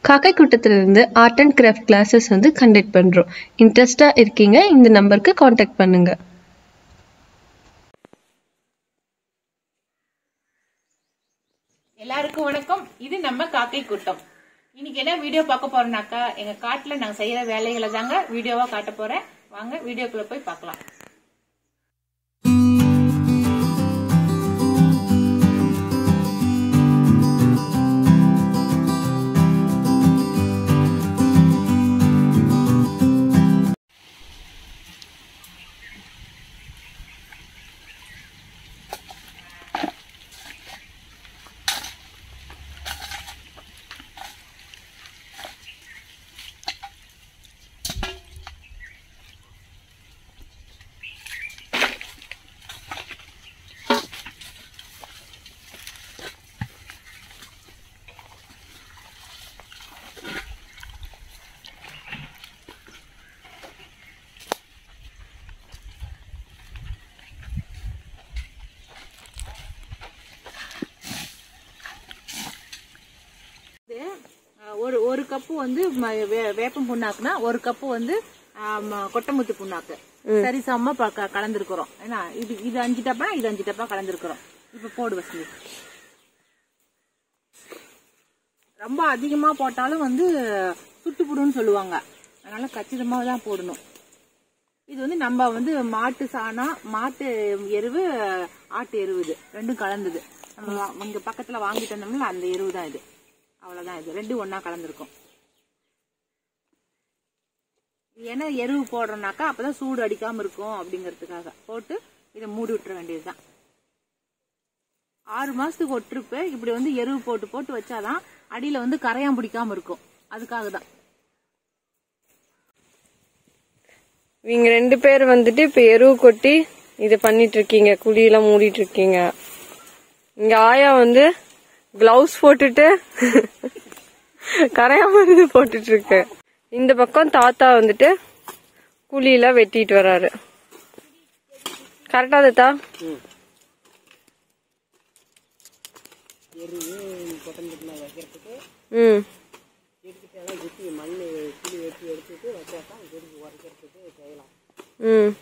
காக்கை கூட்டத்திலிருந்து art and craft classes வந்து கண்டக்ட் பண்ணுறோம் இன்ட்ரெஸ்டாக இருக்கீங்க இந்த நம்பருக்கு காண்டாக்ட் பண்ணுங்க எல்லாருக்கும் வணக்கம் இது நம்ம காக்கை கூட்டம் இன்னைக்கு என்ன வீடியோ பார்க்க போறோம்னாக்கா எங்க காட்டுல நாங்க செய்யற வேலைகளை தாங்க வீடியோவா காட்ட போறேன் வாங்க வீடியோக்குள்ள போய் பார்க்கலாம் இது, அஹ், ஒரு ஒரு கப்பு வந்து ம- வே- வேப்பம் புண்ணாக்குனா ஒரு கப்பு வந்து ஆஹ், ம- கொட்டமுத்து புண்ணாக்கு சரி சமமா ப- க- கலந்துருக்கிறோம் ஏன்னா இது இது அஞ்சு டப்பா இது அஞ்சு டப்பா கலந்துருக்கிறோம் இப்ப போடு வசதி ரொம்ப அதிகமா போட்டாலும் வந்து சுட்டுப்புடுன்னு சொல்லுவாங்க அதனால கச்சிதமா தான் போடணும் இது வந்து நம்ம வந்து மாட்டு சாணம் மாட்டு எருவு ஆட்டு எருவு இது ரெண்டும் கலந்தது நம்ம வா- இங்க பக்கத்துல வாங்கிட்டு வந்தோம்ல அந்த எருவு தான் இது அவ்வளவுதான் இது ரெண்டும் ஒண்ணா கலந்துருக்கும் ஏன்னா எருவு போடுறோம்னாக்கா அப்பதான் சூடு அடிக்காம இருக்கும் அப்படிங்கறதுக்காக போட்டு இதை மூடி விட்டுற வேண்டியதுதான் ஆறு மாசத்துக்கு ஒரு ட்ரிப்பு இப்படி வந்து எருவு போட்டு போட்டு வச்சாதான் அடியில வந்து கரையான் பிடிக்காம இருக்கும் அதுக்காக தான் நீங்க ரெண்டு பேர் வந்துட்டு இப்ப எருவு கொட்டி இது பண்ணிட்டு இருக்கீங்க குழியெல்லாம் மூடிட்டு இருக்கீங்க இங்க ஆயா வந்து கிளவுஸ் போட்டுட்டு கரையா மருந்து போட்டுட்டு இருக்கு இந்த பக்கம் தாத்தா வந்துட்டு குழியெல்லாம் வெட்டிட்டு வராரு கரெக்டா தாத்தா ம் ம்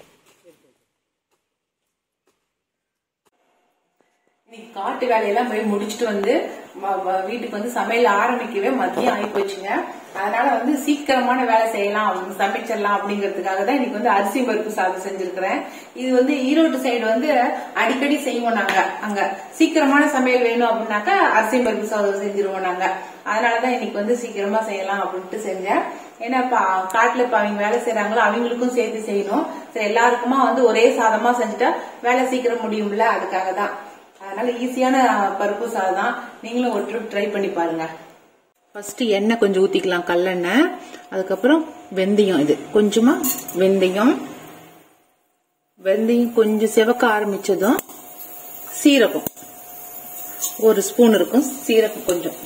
இன்னைக்கு காட்டு வேலையெல்லாம் போய் முடிச்சுட்டு வந்து ம- ம- வீட்டுக்கு வந்து சமையல் ஆரம்பிக்கவே மதியம் ஆகி போச்சுங்க அதனால வந்து சீக்கிரமான வேலை செய்யலாம் சமைச்சிடலாம் அப்படிங்கறதுக்காக தான் இன்னைக்கு வந்து அரிசி பருப்பு சாதம் செஞ்சிருக்கிறேன் இது வந்து ஈரோடு சைடு வந்து அடிக்கடி செய்வோம் நாங்க அங்க சீக்கிரமான சமையல் வேணும் அப்படின்னாக்கா அரிசி பருப்பு சாதம் செஞ்சிருவோம் நாங்க அதனாலதான் இன்னைக்கு வந்து சீக்கிரமா செய்யலாம் அப்படின்ட்டு செஞ்சேன் ஏன்னா இப்ப காட்டுல இப்ப அவங்க வேலை செய்யறாங்களோ அவங்களுக்கும் சேர்த்து செய்யணும் சரி எல்லாருக்குமா வந்து ஒரே சாதமா செஞ்சுட்டா வேலை சீக்கிரம் முடியும்ல அதுக்காக தான் அதனால ஈஸியான பருப்பு சாதம் நீங்களும் ஒரு ட்ரிப் ட்ரை பண்ணி பாருங்க ஃபர்ஸ்ட் எண்ணெய் கொஞ்சம் ஊத்திக்கலாம் கல்லெண்ணெய் அதுக்கப்புறம் வெந்தயம் இது கொஞ்சமா வெந்தயம் வெந்தயம் கொஞ்சம் சிவக்க ஆரம்பிச்சதும் சீரகம் ஒரு ஸ்பூன் இருக்கும் சீரகம் கொஞ்சம்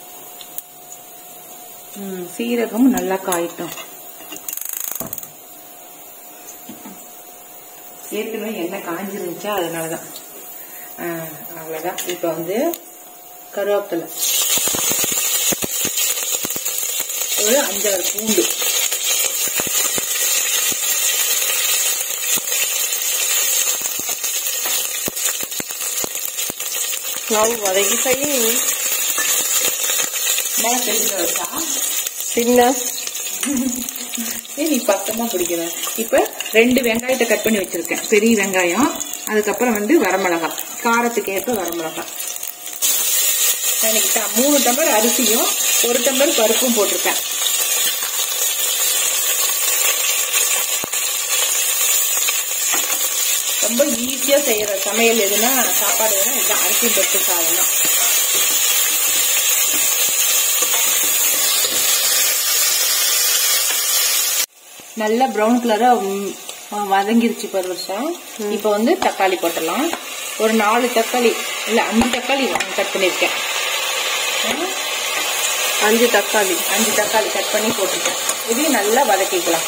ம், சீரகம் நல்லா காயட்டும் ஏற்கனவே எண்ணெய் காஞ்சிருந்துச்சா அதனாலதான் ஆ, அவ்வளவுதான் இப்ப வந்து கருவேப்பிலை ஒரு அஞ்சாறு பூண்டு ನಾವು ವರೆಗೆ ಕೈ மேல தெரிஞ்சுக்க வச்சா ತಿನ್ನ ஏய், நீ பக்கமா பிடிக்கிற இப்ப ரெண்டு வெங்காயத்தை கட் பண்ணி வச்சிருக்கேன் பெரிய வெங்காயம் அதுக்கப்புறம் வந்து வரமிளகாய் காரத்துக்கு ஏற்ப வரமிளகாய் நான் இன்னைக்கு ட- மூணு டம்ளர் அரிசியும் ஒரு டம்ளர் பருப்பும் போட்டிருக்கேன் ரொம்ப ஈஸியா செய்யற சமையல் எதுனா சாப்பாடு எதுனா இதுதான் அரிசி பருப்பு சாதம் தான் நல்ல ப்ரௌன் கலரா ம், வதங்கிருச்சு பாரு வருஷம் இப்ப வந்து தக்காளி போட்டுடலாம் ஒரு நாலு தக்காளி இல்ல அஞ்சு தக்காளி கட் பண்ணிருக்கேன் ம், அஞ்சு தக்காளி அஞ்சு தக்காளி கட் பண்ணி போட்டிருக்கேன் இதையும் நல்லா வதக்கிக்கலாம்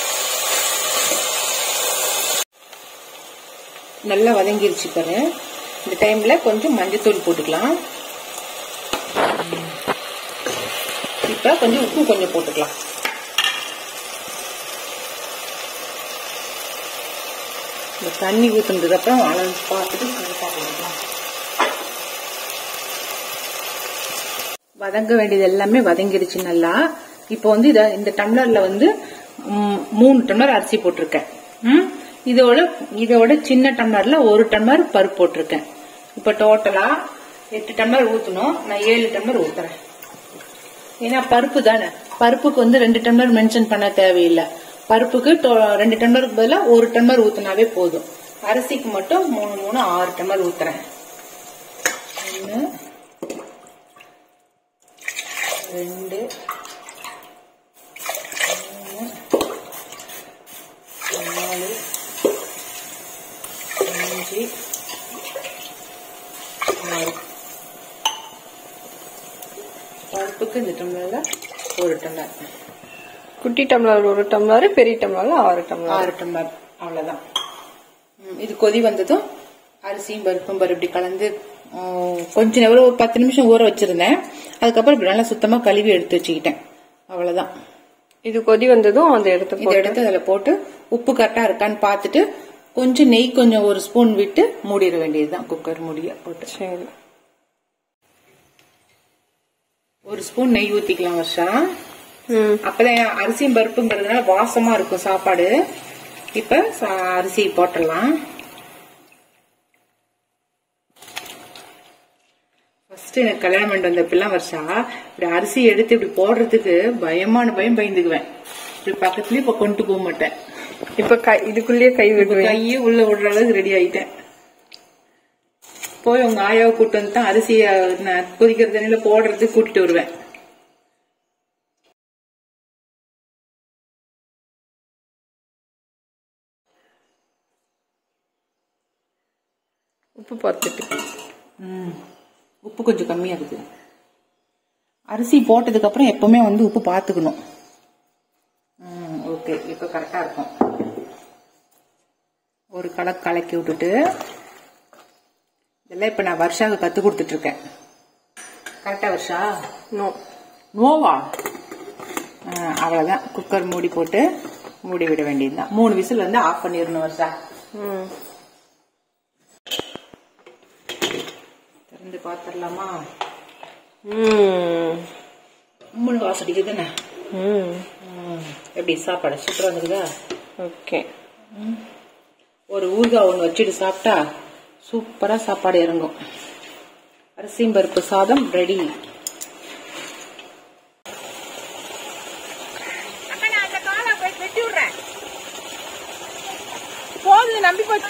நல்லா வதங்கிருச்சு பாரு இந்த டைம்ல கொஞ்சம் மஞ்சத்தூள் போட்டுக்கலாம் இப்ப இப்ப கொஞ்சம் உப்பு கொஞ்சம் போட்டுக்கலாம் இந்த தண்ணி ஊத்துனதுக்கு அப்புறம் அளவு பார்த்துட்டு கரெக்டாக போட்டுக்கலாம் வதங்க வேண்டியது எல்லாமே வதங்கிடுச்சு நல்லா இப்போ வந்து இத இந்த டம்ளர்ல வந்து ம், மூணு டம்ளர் அரிசி போட்டிருக்கேன் ம், இதோட இதோட சின்ன டம்ளர்ல ஒரு டம்ளர் பருப்பு போட்டிருக்கேன் இப்ப டோட்டலா எட்டு டம்ளர் ஊத்தணும் நான் ஏழு டம்ளர் ஊத்துறேன் ஏன்னா பருப்பு தானே பருப்புக்கு வந்து ரெண்டு டம்ளர் மென்ஷன் பண்ண தேவையில்லை பருப்புக்கு டோ- ரெண்டு டம்ளருக்கு பதிலா ஒரு டம்ளர் ஊத்துனாவே போதும் அரிசிக்கு மட்டும் மூணு மூணு ஆறு டம்ளர் ஊத்துறேன் ஒன்று ரெண்டு மூணு நாலு அஞ்சு ஆறு பருப்புக்கு இந்த டம்ளர்ல ஒரு டம்ளர் குட்டி டம்ளர் ஒரு டம்ளர் பெரிய டம்ளர் ஆறு டம்ளர் ஆறு டம்ளர் அவ்வளவுதான் ம், இது கொதி வந்ததும் அரிசியும் பருப்பும் பருப்பு இப்படி கலந்து ம், கொஞ்ச நேரம் ஒரு பத்து நிமிஷம் ஊற வச்சிருந்தேன் அதுக்கப்புறம் இப்படி நல்லா சுத்தமா கழுவி எடுத்து வச்சுக்கிட்டேன் அவ்வளவுதான் இது கொதி வந்ததும் அதை எடுத்து இதை எடுத்து அதுல போட்டு உப்பு கரெக்டா இருக்கான்னு பார்த்துட்டு கொஞ்சம் நெய் கொஞ்சம் ஒரு ஸ்பூன் விட்டு மூடிட வேண்டியதுதான் குக்கர் மூடிய போட்டு சரி ஒரு ஸ்பூன் நெய் ஊத்திக்கலாம் வருஷா ம் அப்பதான் அரிசியும் பருப்புங்கிறதுனால வாசமா இருக்கும் சாப்பாடு இப்ப சா- அரிசி போட்டுடலாம் ஃபர்ஸ்ட் எனக்கு கல்யாணம் பண்ணிட்டு வந்த பிள்ளை வருஷா இப்படி அரிசி எடுத்து இப்படி போடுறதுக்கு பயமான பயம் பயந்துக்குவேன் இப்படி பக்கத்துலயே இப்ப கொண்டு போக மாட்டேன் இப்ப கை இதுக்குள்ளேயே கை இப்ப விடுவேன் கையே உள்ள விடுற அளவுக்கு ரெடி ஆயிட்டேன் போய் உங்க ஆயாவை கூட்டு வந்து தான் அரிசிய நான் கொதிக்கிற தண்ணியில போடுறதுக்கு கூட்டிட்டு வருவேன் உப்பு பார்த்துட்டு ம். உப்பு கொஞ்சம் கம்மியா இருக்கு அரிசி போட்டதுக்கு அப்புறம் எப்பவுமே வந்து உப்பு பார்த்துக்கணும் ம், ஓகே இப்போ கரெக்டா இருக்கும் ஒரு கலக்கு கலக்கி விட்டுட்டு இதெல்லாம் இப்ப நான் வருஷாவுக்கு கத்து கொடுத்துட்டு இருக்கேன் கரெக்டா வருஷா நோ நோவா ஆ, அவ்வளவுதான் குக்கர் மூடி போட்டு மூடி விட வேண்டியதுதான் மூணு விசில் வந்து ஆஃப் பண்ணிடணும் வருஷா ம் திறந்து பாத்திரலாமா ம் மூணு வாசம் அடிக்குதுன்னு ம் ம், எப்படி சாப்பாடு சூப்பரா இருக்குதா ஓகே ஒரு ஊறுகாய் ஒன்று வச்சுட்டு சாப்பிட்டா சூப்பரா சாப்பாடு இறங்கும் அரிசியும் பருப்பு சாதம் ரெடி போகுது நம்பி போச்சு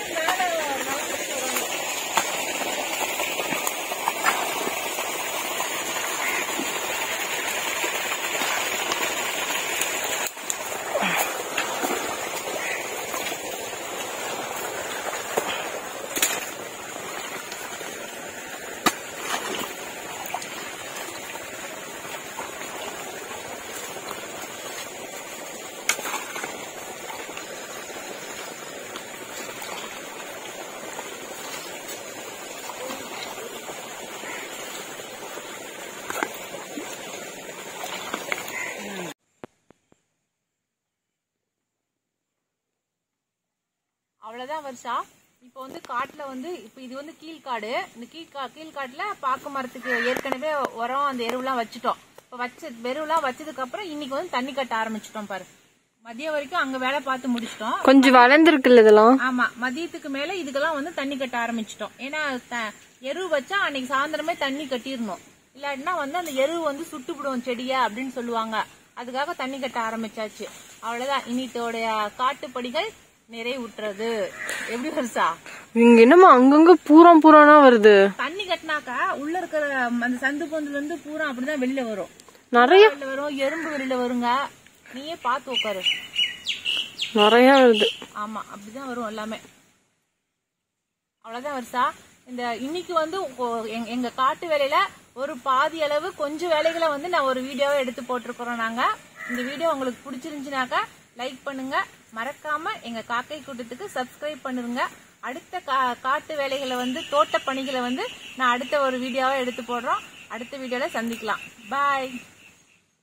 அவ்வளவுதான் வருஷா இப்போ வந்து காட்டுல வந்து இப்போ இது வந்து கீழ்காடு இந்த கீழ்கா கீழ்காட்டுல பாக்கு மரத்துக்கு ஏற்கனவே உரம் அந்த எருவுலாம் வச்சுட்டோம் இப்போ வச்ச எருவுலாம் வச்சதுக்கு அப்புறம் இன்னைக்கு வந்து தண்ணி கட்ட ஆரம்பிச்சிட்டோம் பாரு மதியம் வரைக்கும் அங்க வேலை பார்த்து முடிச்சிட்டோம் கொஞ்சம் வளர்ந்துருக்குல்ல இதெல்லாம் ஆமா மதியத்துக்கு மேல இதுக்கெல்லாம் வந்து தண்ணி கட்ட ஆரம்பிச்சிட்டோம் ஏன்னா த- எரு வச்சா அன்னைக்கு சாயந்தரமே தண்ணி கட்டிடணும் இல்லாட்டினா வந்து அந்த எரு வந்து சுட்டுப்பிடும் செடியா அப்படின்னு சொல்லுவாங்க அதுக்காக தண்ணி கட்ட ஆரம்பிச்சாச்சு அவ்வளவுதான் இன்னித்தோடைய காட்டுப்படிகள் நிறைவுற்றது எப்படி வருஷா இங்க என்னமோ அங்கங்க பூரம் பூரானா வருது தண்ணி கட்டினாக்கா உள்ள இருக்கிற அந்த சந்து பொந்துல இருந்து பூரா அப்படிதான் வெளியில வரும் நிறைய வெளியில வரும் எறும்பு வெளியில வருங்க நீயே பார்த்து உட்காரு நிறைய வருது ஆமா அப்படிதான் வரும் எல்லாமே அவ்வளவுதான் வருஷா இந்த இன்னைக்கு வந்து ஒ- எங்க- எங்க காட்டு வேலையில ஒரு பாதி அளவு கொஞ்சம் வேலைகளை வந்து நான் ஒரு வீடியோவை எடுத்து போட்டிருக்கிறோம் நாங்க இந்த வீடியோ உங்களுக்கு பிடிச்சிருந்துச்சுனாக்கா லைக் பண்ணுங்க மறக்காம எங்க காக்கை கூட்டத்துக்கு சப்ஸ்கிரைப் பண்ணுங்க அடுத்த கா- காட்டு வேலைகளை வந்து தோட்ட பணிகளை வந்து நான் அடுத்த ஒரு வீடியோவை எடுத்து போடுறோம் அடுத்த வீடியோல சந்திக்கலாம் பாய்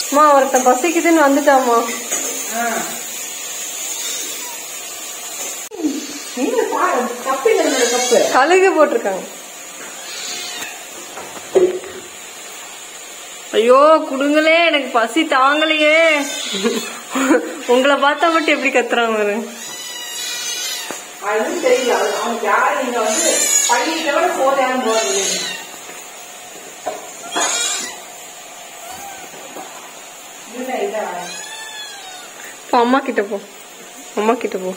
அம்மா ஒருத்தன் பசிக்குதுன்னு வந்துட்டாமா நீங்க பாரு கப்பு இல்லை என்னோட கப்பு கழுகு போட்டிருக்காங்க ஐயோ குடுங்களே எனக்கு பசி தாங்கலையே உங்களை பார்த்தா மட்டும் எப்படி கத்துறாங்க பாரு. அது தெரியல அது அவங்க யாரு நீங்க வந்து பள்ளியிட்ட விட போதையான்னு போறது இல்ல இல்ல போ அம்மா கிட்ட போ அம்மா கிட்ட போ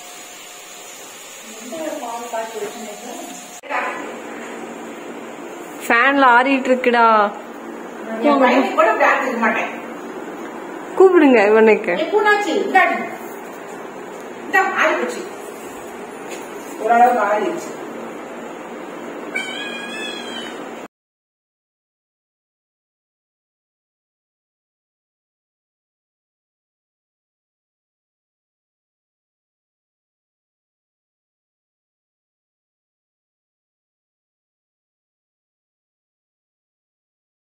ஃபேன்ல ஆறிட்டு இருக்குடா என் பையனுக்கு கூட பிளாக் இருக்க மாட்டேன் கூப்பிடுங்க இவனுக்கு எப்பூனாச்சு இந்தாடி இந்த ஆறி போச்சு ஓரளவுக்கு ஆறிடுச்சு